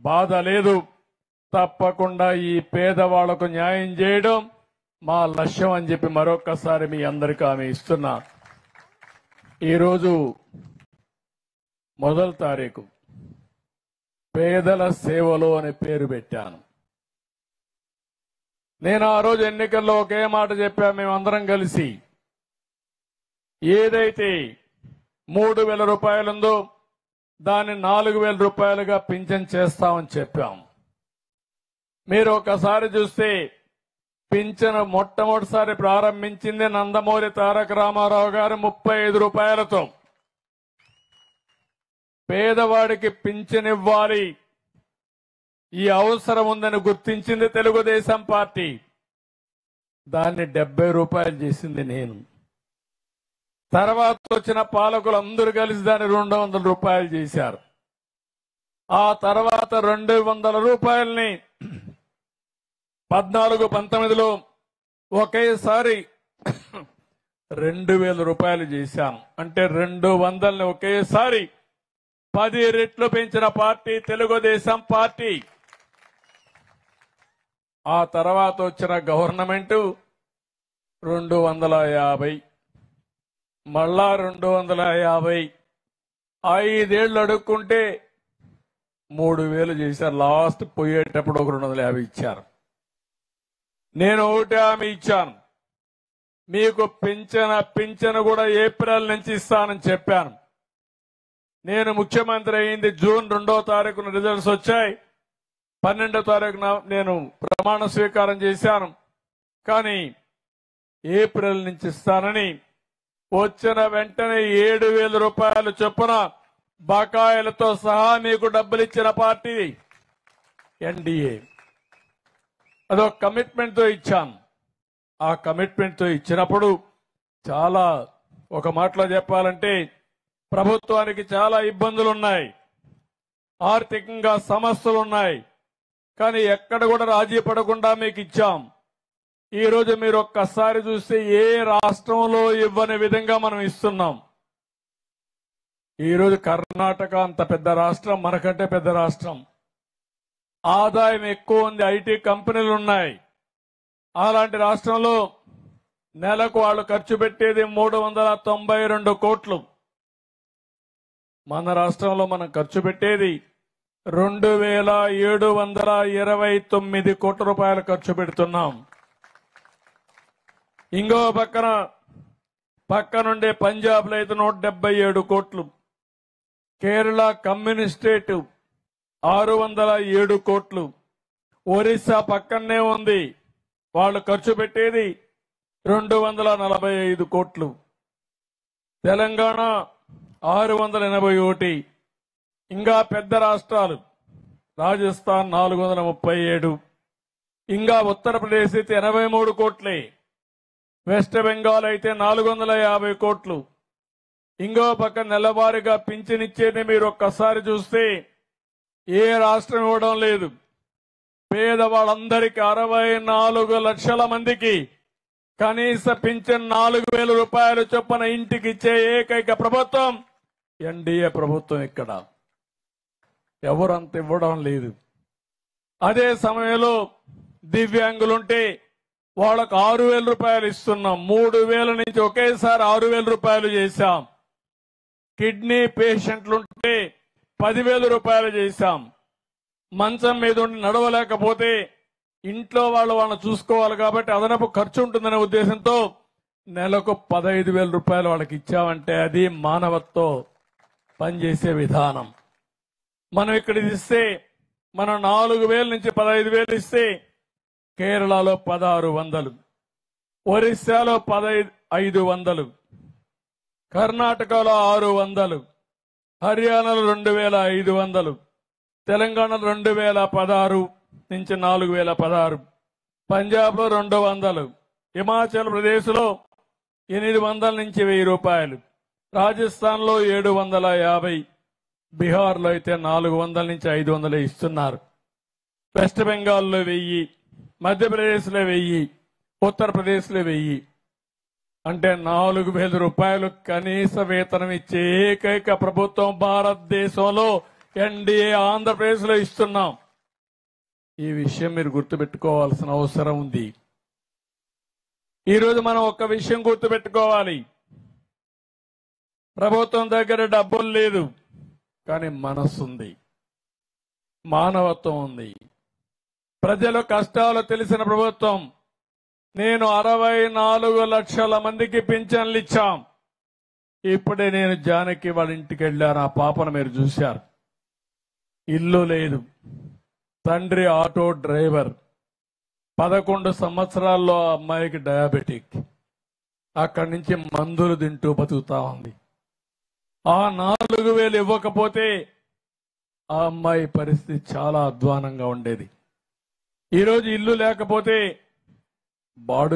బాధ లేదు తప్పకుండా ఈ పేదవాళ్లకు న్యాయం చేయడం మా లక్ష్యం అని చెప్పి మరొక్కసారి మీ అందరికీ ఆమె ఇస్తున్నా ఈరోజు మొదటి తారీఖు పేదల సేవలో అనే పేరు పెట్టాను నేను ఆ రోజు ఎన్నికల్లో ఒకే మాట చెప్పా మేమందరం కలిసి ఏదైతే మూడు వేల రూపాయలుందో దాన్ని నాలుగు వేల రూపాయలుగా పింఛన్ చేస్తామని చెప్పాం మీరు ఒకసారి చూస్తే పింఛన్ మొట్టమొదటిసారి ప్రారంభించింది నందమూరి తారక రామారావు గారు ముప్పై ఐదు రూపాయలతో పేదవాడికి పింఛన్ ఇవ్వాలి ఈ అవసరం ఉందని గుర్తించింది తెలుగుదేశం పార్టీ దాన్ని డెబ్బై రూపాయలు చేసింది నేను తర్వాత వచ్చిన పాలకులు అందరూ కలిసి దాన్ని రెండు వందల రూపాయలు చేశారు ఆ తర్వాత రెండు వందల రూపాయల్ని పద్నాలుగు పంతొమ్మిదిలో ఒకేసారి రెండు వేల రూపాయలు చేశాం అంటే రెండు వందల్ని ఒకేసారి పది రెట్లు పెంచిన పార్టీ తెలుగుదేశం పార్టీ ఆ తర్వాత వచ్చిన గవర్నమెంట్ రెండు వందల యాభై మళ్ళా రెండు వందల యాభై ఐదేళ్లు అడుక్కుంటే మూడు వేలు చేశారు లాస్ట్ పోయేటప్పుడు ఒక రెండు వందల యాభై ఇచ్చారు నేను ఒకటి హామీ ఇచ్చాను మీకు పింఛన పింఛన కూడా ఏప్రిల్ నుంచి ఇస్తానని చెప్పాను నేను ముఖ్యమంత్రి అయింది జూన్ రెండో తారీఖున రిజల్ట్స్ వచ్చాయి పన్నెండో తారీఖున నేను ప్రమాణ స్వీకారం చేశాను కానీ ఏప్రిల్ నుంచి ఇస్తానని వచ్చిన వెంటనే ఏడు వేల రూపాయలు చొప్పున బకాయిలతో సహా మీకు డబ్బులు ఇచ్చిన పార్టీ ఎన్డీఏ అదొక కమిట్మెంట్ తో ఇచ్చాను ఆ కమిట్మెంట్ తో ఇచ్చినప్పుడు చాలా ఒక మాటలో చెప్పాలంటే ప్రభుత్వానికి చాలా ఇబ్బందులు ఉన్నాయి ఆర్థికంగా సమస్యలు ఉన్నాయి కానీ ఎక్కడ కూడా రాజీ పడకుండా మీకు ఇచ్చాం ఈ రోజు మీరు ఒక్కసారి చూస్తే ఏ రాష్ట్రంలో ఇవ్వని విధంగా మనం ఇస్తున్నాం ఈ రోజు కర్ణాటక అంత పెద్ద రాష్ట్రం మనకంటే పెద్ద రాష్ట్రం ఆదాయం ఎక్కువ ఉంది ఐటీ కంపెనీలు ఉన్నాయి అలాంటి రాష్ట్రంలో నెలకు వాళ్ళు ఖర్చు పెట్టేది మూడు వందల తొంభై రెండు కోట్లు మన రాష్ట్రంలో మనం ఖర్చు పెట్టేది రెండు వేల ఏడు వందల ఇరవై తొమ్మిది కోట్ల రూపాయలు ఖర్చు పెడుతున్నాం ఇంకో పక్కన పక్కనుండే పంజాబ్ లో అయితే నూట డెబ్బై ఏడు కోట్లు కేరళ కమ్యూనిస్టేట్ ఆరు వందల ఏడు కోట్లు ఒరిస్సా పక్కనే ఉంది వాళ్ళు ఖర్చు పెట్టేది రెండు వందల నలభై ఐదు కోట్లు తెలంగాణ ఆరు వందల ఎనభై ఒకటి ఇంకా పెద్ద రాష్ట్రాలు రాజస్థాన్ నాలుగు వందల ముప్పై ఏడు ఇంకా ఉత్తరప్రదేశ్ అయితే ఎనభై మూడు కోట్లే వెస్ట్ బెంగాల్ అయితే నాలుగు వందల యాభై కోట్లు ఇంకో పక్క నెలవారీగా పింఛనిచ్చేది మీరు ఒక్కసారి చూస్తే ఏ రాష్ట్రం ఇవ్వడం లేదు పేదవాళ్ళందరికీ అరవై నాలుగు లక్షల మందికి కనీస పింఛన్ నాలుగు వేల రూపాయలు చొప్పున ఇంటికి ఇచ్చే ఏకైక ప్రభుత్వం ఎన్డీఏ ప్రభుత్వం ఇక్కడ ఎవరంత ఇవ్వడం లేదు అదే సమయంలో దివ్యాంగులుంటే వాళ్ళకు ఆరు వేల రూపాయలు ఇస్తున్నాం మూడు వేల నుంచి ఒకేసారి ఆరు వేల రూపాయలు చేశాం కిడ్నీ పేషెంట్లుంటే పదివేల రూపాయలు చేశాం మంచం మీద ఉండి నడవలేకపోతే ఇంట్లో వాళ్ళు వాళ్ళని చూసుకోవాలి కాబట్టి అదనపు ఖర్చు ఉంటుందనే ఉద్దేశంతో నెలకు పదహైదు వేల రూపాయలు వాళ్ళకి ఇచ్చామంటే అది మానవత్తో పనిచేసే విధానం మనం ఇక్కడ ఇది ఇస్తే మనం నాలుగు వేల నుంచి పదహైదు వేలు ఇస్తే కేరళలో పదహారు వందలు ఒరిస్సాలో పదహైదు ఐదు వందలు కర్ణాటకలో ఆరు వందలు హర్యానాలో రెండు వేల ఐదు వందలు తెలంగాణలో రెండు వేల పదహారు నుంచి నాలుగు వేల పదహారు పంజాబ్లో రెండు వందలు హిమాచల్ ప్రదేశ్లో ఎనిమిది వందల నుంచి వెయ్యి రూపాయలు రాజస్థాన్లో ఏడు వందల యాభై బీహార్లో అయితే నాలుగు వందల నుంచి ఐదు వందలు ఇస్తున్నారు వెస్ట్ బెంగాల్లో వెయ్యి మధ్యప్రదేశ్లో వెయ్యి ఉత్తరప్రదేశ్లో వెయ్యి అంటే నాలుగు వేల రూపాయలు కనీస వేతనం ఇచ్చే ఏకైక ప్రభుత్వం భారతదేశంలో ఎన్డీఏ ఆంధ్రప్రదేశ్లో ఇస్తున్నాం ఈ విషయం మీరు గుర్తుపెట్టుకోవాల్సిన అవసరం ఉంది ఈరోజు మనం ఒక్క విషయం గుర్తుపెట్టుకోవాలి ప్రభుత్వం దగ్గర డబ్బులు లేదు కానీ మనస్సు ఉంది మానవత్వం ఉంది ప్రజల కష్టాలు తెలిసిన ప్రభుత్వం నేను అరవై నాలుగు లక్షల మందికి పింఛన్లు ఇచ్చాం ఇప్పుడే నేను జానకి వాళ్ళ ఇంటికి వెళ్ళాను ఆ పాపను మీరు చూశారు ఇల్లు లేదు తండ్రి ఆటో డ్రైవర్ పదకొండు సంవత్సరాల్లో ఆ అమ్మాయికి డయాబెటిక్ అక్కడి నుంచి మందులు తింటూ బతుకుతా ఉంది ఆ నాలుగు వేలు ఇవ్వకపోతే ఆ అమ్మాయి పరిస్థితి చాలా అధ్వానంగా ఉండేది ఈరోజు ఇల్లు లేకపోతే బాడు